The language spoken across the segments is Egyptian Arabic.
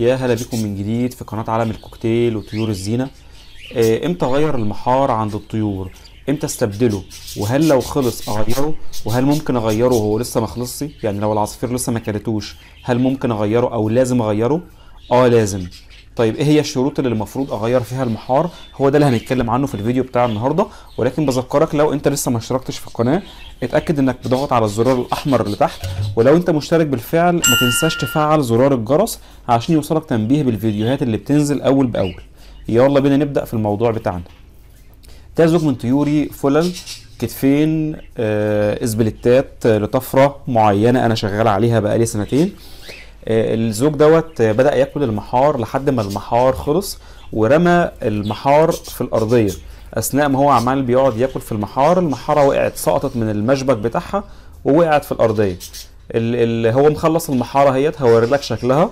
يا هلا بكم من جديد في قناة عالم الكوكتيل وطيور الزينة آه، امتى اغير المحار عند الطيور امتى استبدله وهل لو خلص اغيره وهل ممكن اغيره وهو لسه ما خلصش يعني لو العصافير لسه ما كلتوش هل ممكن اغيره او لازم اغيره اه لازم طيب ايه هي الشروط اللي المفروض اغير فيها المحار هو ده اللي هنتكلم عنه في الفيديو بتاع النهارده ولكن بذكرك لو انت لسه ما اشتركتش في القناه اتاكد انك بتضغط على الزرار الاحمر اللي تحت ولو انت مشترك بالفعل ما تنساش تفعل زرار الجرس عشان يوصلك تنبيه بالفيديوهات اللي بتنزل اول باول يلا بينا نبدا في الموضوع بتاعنا ده زوج من طيوري فلل كتفين آه، اسبلتات آه، لطفره معينه انا شغال عليها بقالي سنتين آه، الزوج دوت آه، بدأ ياكل المحار لحد ما المحار خلص ورمى المحار في الأرضية أثناء ما هو عمال بيقعد ياكل في المحار المحارة وقعت سقطت من المشبك بتاعها ووقعت في الأرضية ال- ال- هو مخلص المحارة اهيت هوري لك شكلها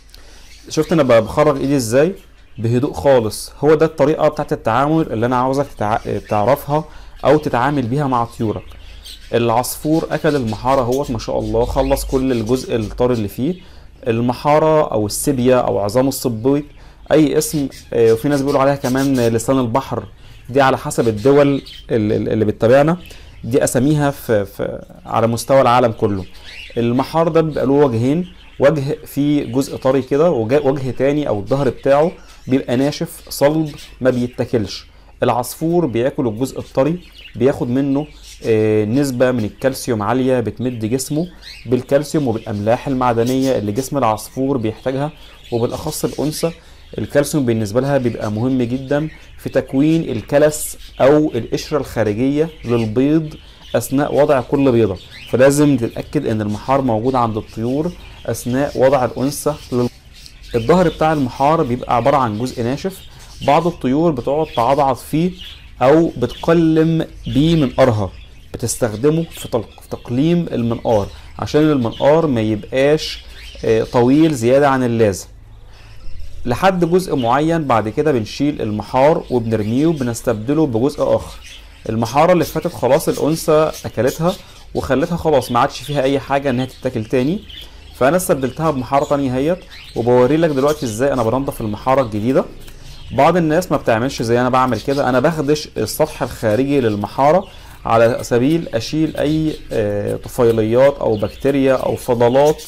شفت انا ب- بخرج ايدي ازاي بهدوء خالص هو ده الطريقة بتاعت التعامل اللي انا عاوزك تتع... تعرفها او تتعامل بيها مع طيورك العصفور اكل المحاره اهوت ما شاء الله خلص كل الجزء الطري اللي فيه المحاره او السيبيا او عظام الصبيط اي اسم آه، وفي ناس بيقولوا عليها كمان لسان البحر دي على حسب الدول ال- ال- اللي بتتابعنا دي اساميها في, في على مستوى العالم كله المحار ده بيبقى له وجهين وجه فيه جزء طري كده وجه وجه تاني او الظهر بتاعه بيبقى ناشف صلب ما بيتاكلش العصفور بياكل الجزء الطري بياخد منه آه، نسبة من الكالسيوم عالية بتمد جسمه بالكالسيوم وبالأملاح المعدنية اللي جسم العصفور بيحتاجها وبالأخص الأنثى الكالسيوم بالنسبة لها بيبقى مهم جدا في تكوين الكلس أو القشرة الخارجية للبيض أثناء وضع كل بيضة فلازم تتأكد إن المحار موجود عند الطيور أثناء وضع الأنثى لل... الظهر بتاع المحار بيبقى عبارة عن جزء ناشف بعض الطيور بتقعد تعضعض فيه أو بتقلم بيه منقارها بتستخدمه في تق- في تقليم المنقار عشان المنقار ما يبقاش آه، طويل زيادة عن اللازم لحد جزء معين بعد كده بنشيل المحار وبنرميه وبنستبدله بجزء اخر المحاره اللي فاتت خلاص الانثى اكلتها وخلتها خلاص ما عادش فيها اي حاجه انها تتاكل تاني فانا استبدلتها بمحاره تانية اهيت وبوري لك دلوقتي ازاي انا بنضف المحاره الجديده بعض الناس ما بتعملش زي انا بعمل كده انا بخدش السطح الخارجي للمحاره على سبيل اشيل اي آه، طفيليات او بكتيريا او فضلات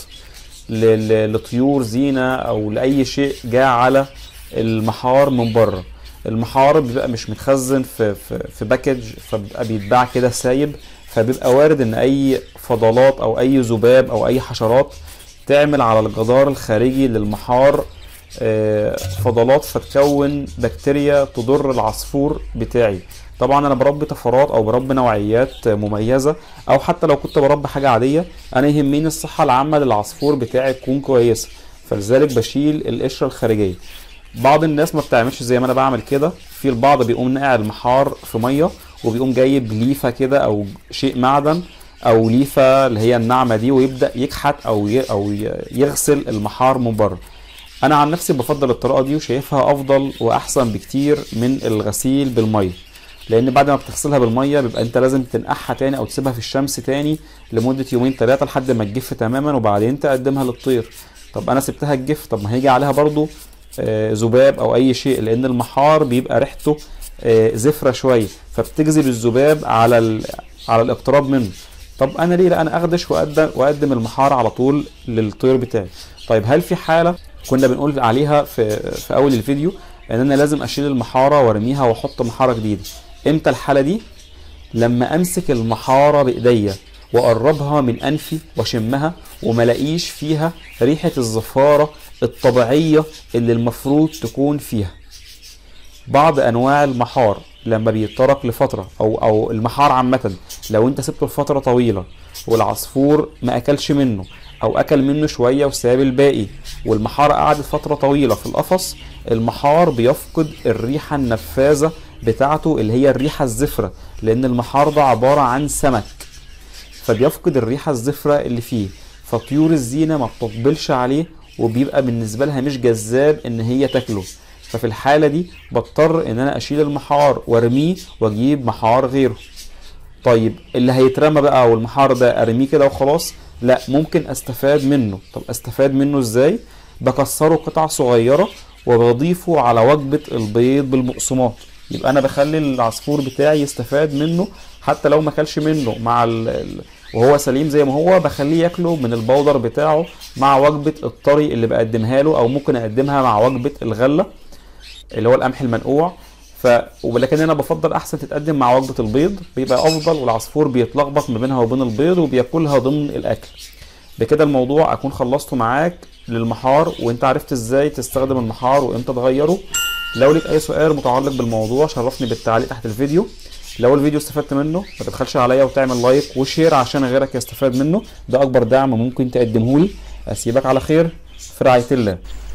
ل- ل- لطيور زينة او لاي شيء جاء على المحار من بره المحار بيبقى مش متخزن في في في باكج فبيبقى بيتباع كده سايب فبيبقى وارد ان اي فضلات او اي ذباب او اي حشرات تعمل على الجدار الخارجي للمحار آه، فضلات فتكون بكتيريا تضر العصفور بتاعي طبعا انا بربي طفرات او بربي نوعيات مميزه او حتى لو كنت بربي حاجه عاديه انا يهمني الصحه العامه للعصفور بتاعي تكون كويسه فلذلك بشيل القشره الخارجيه بعض الناس ما بتعملش زي ما انا بعمل كده في البعض بيقوم نقع المحار في ميه وبيقوم جايب ليفه كده او شيء معدن او ليفه اللي هي الناعمه دي ويبدا يكحت او ي- او ي- يغسل المحار من بره انا عن نفسي بفضل الطريقه دي وشايفها افضل واحسن بكتير من الغسيل بالميه لان بعد ما بتغسلها بالميه بيبقى انت لازم تنقعها تاني او تسيبها في الشمس تاني لمده يومين ثلاثه لحد ما تجف تماما وبعدين تقدمها للطير طب انا سبتها تجف طب ما هيجي عليها برضو آه، ذباب او اي شيء لان المحار بيبقى ريحته آه، زفره شويه فبتجذب الذباب على ال... على الاقتراب منه طب انا ليه لا انا اخدش واقدم واقدم المحار على طول للطير بتاعي طيب هل في حاله كنا بنقول عليها في في اول الفيديو ان انا لازم اشيل المحاره وارميها واحط محاره جديده امتى الحاله دي لما امسك المحاره بايديا واقربها من انفي واشمها وما الاقيش فيها ريحه الزفاره الطبيعيه اللي المفروض تكون فيها بعض انواع المحار لما بيترك لفتره او او المحار عامه لو انت سبته لفتره طويله والعصفور ما اكلش منه او اكل منه شويه وساب الباقي والمحار قعدت فتره طويله في القفص المحار بيفقد الريحه النفاذه بتاعته اللي هي الريحه الزفره لان المحار ده عباره عن سمك فبيفقد الريحه الزفره اللي فيه فطيور الزينه ما بتقبلش عليه وبيبقى بالنسبه لها مش جذاب ان هي تاكله ففي الحاله دي بضطر ان انا اشيل المحار وارميه واجيب محار غيره طيب اللي هيترمى بقى والمحار ده ارميه كده وخلاص لا ممكن استفاد منه طب استفاد منه ازاي بكسره قطع صغيره وبضيفه على وجبه البيض بالبقسماط يبقى انا بخلي العصفور بتاعي يستفاد منه حتى لو ما كلش منه مع ال... ال- وهو سليم زي ما هو بخليه ياكله من البودر بتاعه مع وجبه الطري اللي بقدمها له او ممكن اقدمها مع وجبه الغله اللي هو القمح المنقوع ف ولكن انا بفضل احسن تتقدم مع وجبه البيض بيبقى افضل والعصفور بيتلخبط ما بينها وبين البيض وبياكلها ضمن الاكل بكده الموضوع اكون خلصته معاك للمحار وانت عرفت ازاي تستخدم المحار وامتى تغيره لو ليك اي سؤال متعلق بالموضوع شرفني بالتعليق تحت الفيديو لو الفيديو استفدت منه ما تبخلش عليا وتعمل لايك وشير عشان غيرك يستفاد منه ده اكبر دعم ممكن تقدمه لي اسيبك على خير في رعايه الله